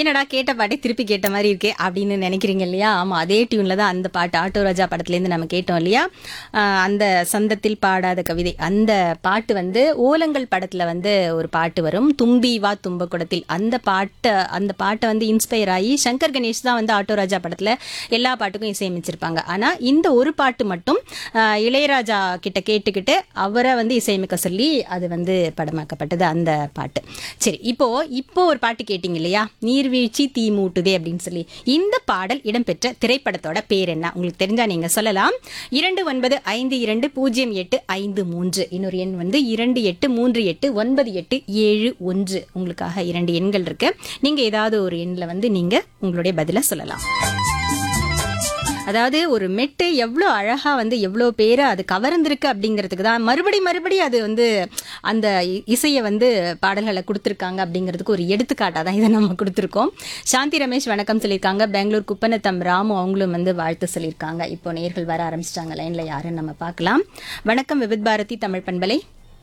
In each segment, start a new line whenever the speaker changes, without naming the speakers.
என்னடா கேட்ட பாட்டே திருப்பி கேட்ட மாதிரி இருக்கே அப்படின்னு நினைக்கிறீங்க இல்லையா ஆமா அதே டியூன்ல தான் அந்த பாட்டு ஆட்டோ ராஜா படத்துலேருந்து நம்ம கேட்டோம் இல்லையா ஆஹ் அந்த சந்தத்தில் பாடாத கவிதை அந்த பாட்டு வந்து ஓலங்கள் படத்துல வந்து ஒரு பாட்டு வரும் தும்பி வா தும்பக்குடத்தில் அந்த பாட்டை அந்த பாட்டை வந்து இன்ஸ்பயர் ஆகி சங்கர் கணேஷ் தான் வந்து ஆட்டோ ராஜா படத்துல எல்லா பாட்டுக்கும் இசையமைச்சிருப்பாங்க ஆனா இந்த ஒரு பாட்டு மட்டும் ஆஹ் இளையராஜா கிட்ட கேட்டுக்கிட்டு அவரை வந்து இசையமைக்க சொல்லி அது வந்து படமாக்கப்பட்டது அந்த பாட்டு சரி இப்போ இப்போ ஒரு பாட்டு கேட்டிங்க இல்லையா நீர்வீழ்ச்சி தீ மூட்டுதே அப்படின்னு சொல்லி இந்த பாடல் இடம்பெற்ற திரைப்படத்தோட பேர் என்ன உங்களுக்கு தெரிஞ்சா நீங்க சொல்லலாம் இரண்டு ஒன்பது ஐந்து இரண்டு பூஜ்ஜியம் எட்டு ஐந்து மூன்று இன்னொரு எண் வந்து இரண்டு எட்டு மூன்று எட்டு ஒன்பது எட்டு ஏழு ஒன்று உங்களுக்காக இரண்டு எண்கள் இருக்கு நீங்க ஏதாவது ஒரு எண்ணில் வந்து நீங்க உங்களுடைய பதிலை சொல்லலாம் அதாவது ஒரு மெட்டு எவ்வளோ அழகா வந்து எவ்வளோ பேரை அது கவர்ந்திருக்கு அப்படிங்கிறதுக்கு தான் மறுபடி மறுபடி அது வந்து அந்த இ- இசையை வந்து பாடல்களை கொடுத்துருக்காங்க அப்படிங்கிறதுக்கு ஒரு எடுத்துக்காட்டாக தான் இதை நம்ம கொடுத்துருக்கோம் சாந்தி ரமேஷ் வணக்கம் சொல்லியிருக்காங்க பெங்களூர் குப்பநத்தம் ராமு அவங்களும் வந்து வாழ்த்து சொல்லியிருக்காங்க இப்போ நேர்கள் வர ஆரம்பிச்சிட்டாங்க லைனில் யாருன்னு நம்ம பார்க்கலாம் வணக்கம் விவித் பாரதி தமிழ் பண்பலை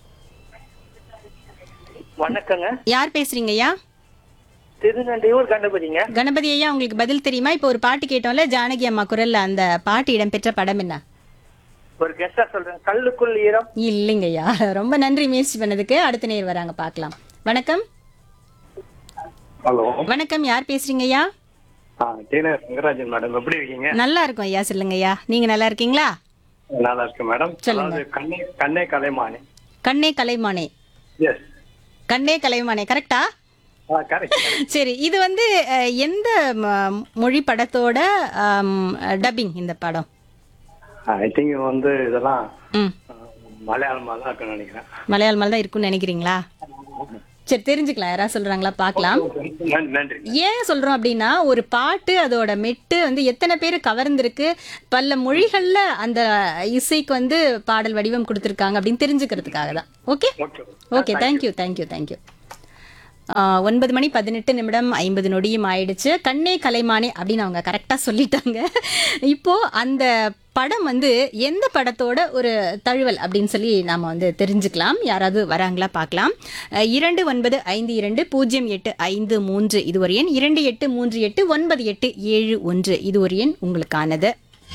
வணக்கங்க
யார் பேசுறீங்க ஐயா
திருநண்டையூர் கணபதிங்க
கணபதி ஐயா உங்களுக்கு பதில் தெரியுமா இப்போ ஒரு பாட்டு கேட்டோம்ல ஜானகி அம்மா குரல்ல அந்த பாட்டு இடம்பெற்ற படம் என்ன
ஒரு கெஸ்டா சொல்றேன் கல்லுக்குள் ஈரம்
இல்லைங்கய்யா ரொம்ப நன்றி முயற்சி பண்ணதுக்கு அடுத்த நேர் வராங்க பார்க்கலாம் வணக்கம்
ஹலோ
வணக்கம் யார் பேசுறீங்கய்யா
ஆ டெய்லர் ரங்கராஜன் மேடம் எப்படி இருக்கீங்க
நல்லா இருக்கும் ஐயா சொல்லுங்கய்யா நீங்க நல்லா இருக்கீங்களா
நல்லா இருக்கு மேடம்
சொல்லுங்க.
அதாவது கண்ணே கண்ணே கலைமானி
கண்ணே கலைமானே
எஸ்
கண்ணே கலைமானே கரெக்டா
ஆ கரெக்ட்
சரி இது வந்து அஹ், எந்த ம- மொழி படத்தோட டப்பிங் இந்த படம்
ஐ திங்க் வந்து இதெல்லாம்
ம்
ஆ, மலையாளமா தான் இருக்குன்னு நினைக்கிறேன்
மலையாள தான் இருக்கும்னு நினைக்கிறீங்களா சரி தெரிஞ்சுக்கலாம் யாராவது சொல்றாங்களா பார்க்கலாம்
நன்றி நன்றி
ஏன் சொல்றோம் அப்படின்னா ஒரு பாட்டு அதோட மெட்டு வந்து எத்தனை பேர் கவர்ந்திருக்கு பல மொழிகள்ல அந்த இசைக்கு வந்து பாடல் வடிவம் கொடுத்துருக்காங்க அப்படின்னு தெரிஞ்சுக்கிறதுக்காக தான் okay
okay
okay thank you thank you thank you ஒன்பது மணி பதினெட்டு நிமிடம் ஐம்பது நொடியும் ஆயிடுச்சு கண்ணே கலைமானே அப்படின்னு அவங்க கரெக்டாக சொல்லிட்டாங்க இப்போ அந்த படம் வந்து எந்த படத்தோட ஒரு தழுவல் அப்படின்னு சொல்லி நாம வந்து தெரிஞ்சுக்கலாம் யாராவது வராங்களா பார்க்கலாம் அஹ், இரண்டு ஒன்பது ஐந்து இரண்டு பூஜ்ஜியம் எட்டு ஐந்து மூன்று இது ஒரு எண் இரண்டு எட்டு மூன்று எட்டு ஒன்பது எட்டு ஏழு ஒன்று இது ஒரு எண் உங்களுக்கானது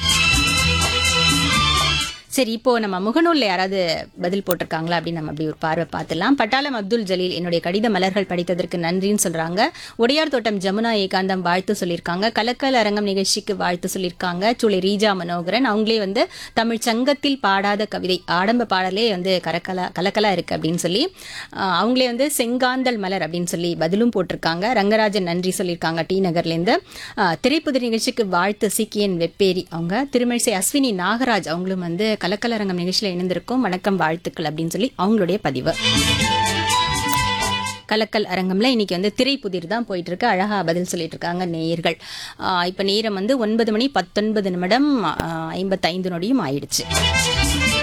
சரி இப்போ நம்ம முகநூல்ல யாராவது பதில் போட்டிருக்காங்களா அப்படின்னு நம்ம அப்படி ஒரு பார்வை பார்த்துலாம் பட்டாளம் அப்துல் ஜலீல் என்னுடைய கடித மலர்கள் படித்ததற்கு நன்றின்னு சொல்றாங்க உடையார் தோட்டம் ஜமுனா ஏகாந்தம் வாழ்த்து சொல்லியிருக்காங்க கலக்கல் அரங்கம் நிகழ்ச்சிக்கு வாழ்த்து சொல்லியிருக்காங்க சுளி ரீஜா மனோகரன் அவங்களே வந்து தமிழ் சங்கத்தில் பாடாத கவிதை ஆடம்ப பாடலே வந்து கரக்கலா கலக்கலா இருக்கு அப்படின்னு சொல்லி ஆஹ், அவங்களே வந்து செங்காந்தல் மலர் அப்படின்னு சொல்லி பதிலும் போட்டிருக்காங்க ரங்கராஜன் நன்றி சொல்லியிருக்காங்க டி நகர்லேருந்து ஆஹ், திரைப்புதிர் நிகழ்ச்சிக்கு வாழ்த்து சீக்கியன் வெப்பேரி அவங்க திருமழிசை அஸ்வினி நாகராஜ் அவங்களும் வந்து கலக்கலரங்கம் நிகழ்ச்சியில் இணைந்திருக்கும் வணக்கம் வாழ்த்துக்கள் அப்படின்னு சொல்லி அவங்களுடைய பதிவு கலக்கல் அரங்கம்ல இன்னைக்கு வந்து திரைப்புதிர் தான் போயிட்டு இருக்கு அழகா பதில் சொல்லிட்டு இருக்காங்க நேயர்கள் ஆஹ் இப்ப நேரம் வந்து ஒன்பது மணி பத்தொன்பது நிமிடம் ஆஹ் ஐம்பத்தைந்து நொடியும் ஆயிடுச்சு